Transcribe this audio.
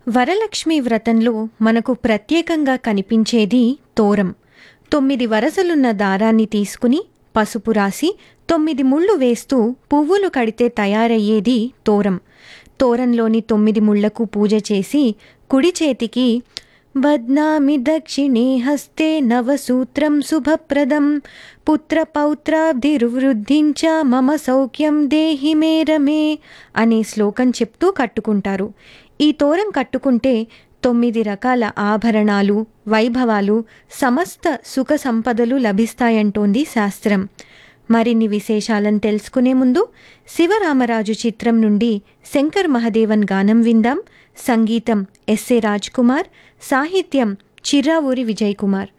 వరలక్ష్మి వ్రతంలో మనకు ప్రత్యేకంగా కనిపించేది తోరం తొమ్మిది వరసలున్న దారాన్ని తీసుకుని పసుపు రాసి తొమ్మిది ముళ్ళు వేస్తూ పువ్వులు కడితే తయారయ్యేది తోరం తోరంలోని తొమ్మిది ముళ్లకు పూజ చేసి కుడి చేతికి బద్నామి దక్షిణే హస్తే నవసూత్రం శుభప్రదం పుత్రపౌత్రాభివృద్ధించ మమ సౌఖ్యం దేహి మే రమే అనే శ్లోకం చెప్తూ కట్టుకుంటారు ఈ తోరం కట్టుకుంటే తొమ్మిది రకాల ఆభరణాలు వైభవాలు సమస్త సుఖ సంపదలు లభిస్తాయంటోంది శాస్త్రం మరిన్ని విశేషాలను తెలుసుకునే ముందు శివరామరాజు చిత్రం నుండి శంకర్ మహదేవన్ గానం విందాం సంగీతం ఎస్ఏ రాజ్ కుమార్ సాహిత్యం చిర్రావూరి విజయ్ కుమార్